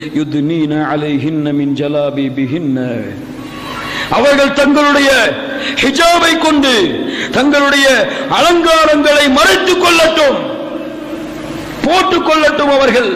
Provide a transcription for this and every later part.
யுத்னீன அலைஹின்ன மின் ஜலாபிபிஹின்ன அவர்கள் தங்களுடைய ஹிஜாபை கொண்டு தங்களுடைய அலங்காரங்களை மறைத்துக் கொள்ளட்டும் போட்டுக் கொள்ளட்டும் அவர்கள்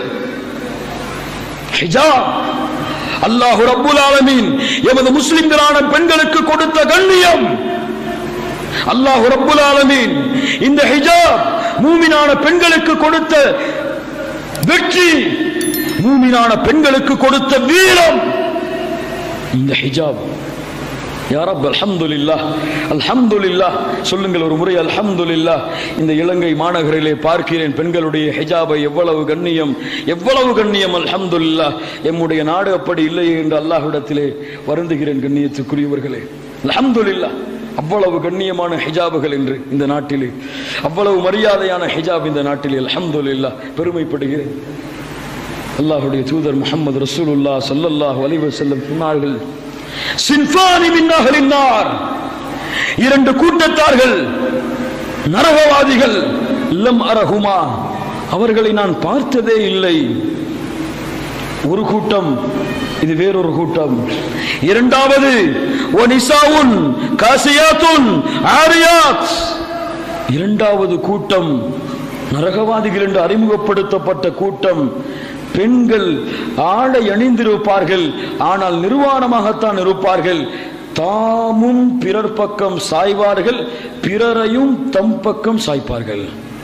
ஹிஜாப் அல்லாஹு ரப்புல் ஆலமீன் எமது முஸ்லிம்களான பெண்களுக்கு கொடுத்த கண்ணியம் அல்லாஹு ரப்புல் ஆலமீன் இந்த ஹிஜாப் மூமினான பெண்களுக்கு கொடுத்த வெற்றி மூமினான பெண்களுக்கு கொடுத்த வீரம் இந்த ஹிஜாப் யா ரப் அல்ஹம்துலில்லாஹ் அல்ஹம்துலில்லாஹ் சொல்லுங்கள் ஒரு முறை அல்ஹம்துலில்லாஹ் இந்த இலங்கை மாநகரிலே பார்க்கிறேன் பெண்களுடைய ஹிஜாபை எவ்வளவு கண்ணியம் எவ்வளவு கண்ணியம் அல்ஹம்துலில்லாஹ் எம்முடைய நாடு அப்படி இல்லையே என்று அல்லாஹ்விடத்திலே வருந்துகிறேன் கண்ணியத்துக்குரியவர்களே அல்ஹம்துலில்லாஹ் அவ்வளவு கண்ணியமான ஹிஜாபுகள் என்று இந்த நாட்டிலே அவ்வளவு மரியாதையான ஹிஜாப் இந்த நாட்டிலே அல்ஹம்துலில்லாஹ் பெருமைப்படுகிறேன் அல்லாஹ்வுடைய தூதர் முஹம்மது ரசூலுல்லாஹ் ஸல்லல்லாஹு அலைஹி வஸல்லம் சொன்னார்கள் சின்ஃபானி மின் அஹ்லின் நார் இரண்டு கூட்டத்தார்கள் நரகவாதிகள் லம் அரகுமா அவர்களை நான் பார்த்ததே இல்லை ஒரு கூட்டம் இது வேறொரு கூட்டம் இரண்டாவது ஒனிசாவுன் காசியாத்துன் ஆரியாத் இரண்டாவது கூட்டம் நரகவாதிகள் என்று அறிமுகப்படுத்தப்பட்ட கூட்டம் பெண்கள் ஆடை அணிந்திருப்பார்கள் ஆனால் நிர்வாணமாகத்தான் இருப்பார்கள் தாமும் பிறர் பக்கம் சாய்வார்கள் பிறரையும் தம் பக்கம் சாய்ப்பார்கள்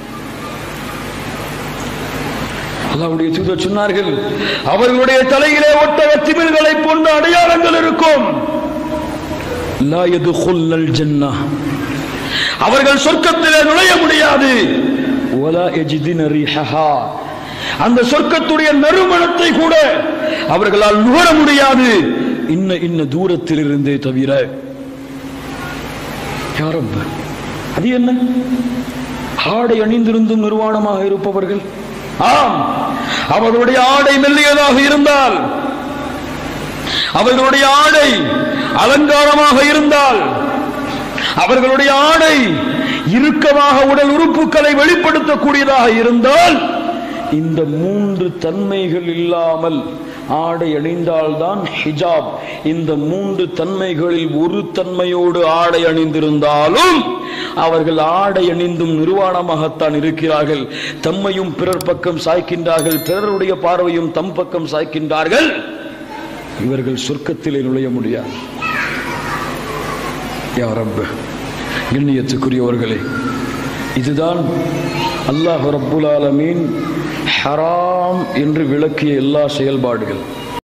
அல்லாவுடைய தூதர் சொன்னார்கள் அவர்களுடைய தலையிலே ஒட்டக திமில்களை போன்ற அடையாளங்கள் இருக்கும் லா யதுகுல்லல் ஜன்னah அவர்கள் சொர்க்கத்திலே நுழைய முடியாது வலா யஜிதின ரீஹஹா அந்த சொர்க்கத்துடைய நறுமணத்தை கூட அவர்களால் நுகர முடியாது இன்ன இன்ன தூரத்தில் இருந்தே தவிர யாரும் அது என்ன ஆடை அணிந்திருந்தும் நிர்வாணமாக இருப்பவர்கள் ஆம் அவர்களுடைய ஆடை மெல்லியதாக இருந்தால் அவர்களுடைய ஆடை அலங்காரமாக இருந்தால் அவர்களுடைய ஆடை இறுக்கமாக உடல் உறுப்புகளை வெளிப்படுத்தக்கூடியதாக இருந்தால் இந்த மூன்று தன்மைகள் இல்லாமல் ஆடை அணிந்தால்தான் ஹிஜாப் இந்த மூன்று தன்மைகளில் ஒரு தன்மையோடு ஆடை அணிந்திருந்தாலும் அவர்கள் ஆடை அணிந்தும் நிர்வாணமாகத்தான் இருக்கிறார்கள் தம்மையும் பிறர் பக்கம் சாய்க்கின்றார்கள் பிறருடைய பார்வையும் தம் பக்கம் சாய்க்கின்றார்கள் இவர்கள் சொர்க்கத்திலே நுழைய முடியாது யா ரப் கண்ணியத்துக்குரியவர்களே இதுதான் அல்லாஹ் ரப்புல் ஆலமீன் ஹராம் என்று விளக்கிய எல்லா செயல்பாடுகள்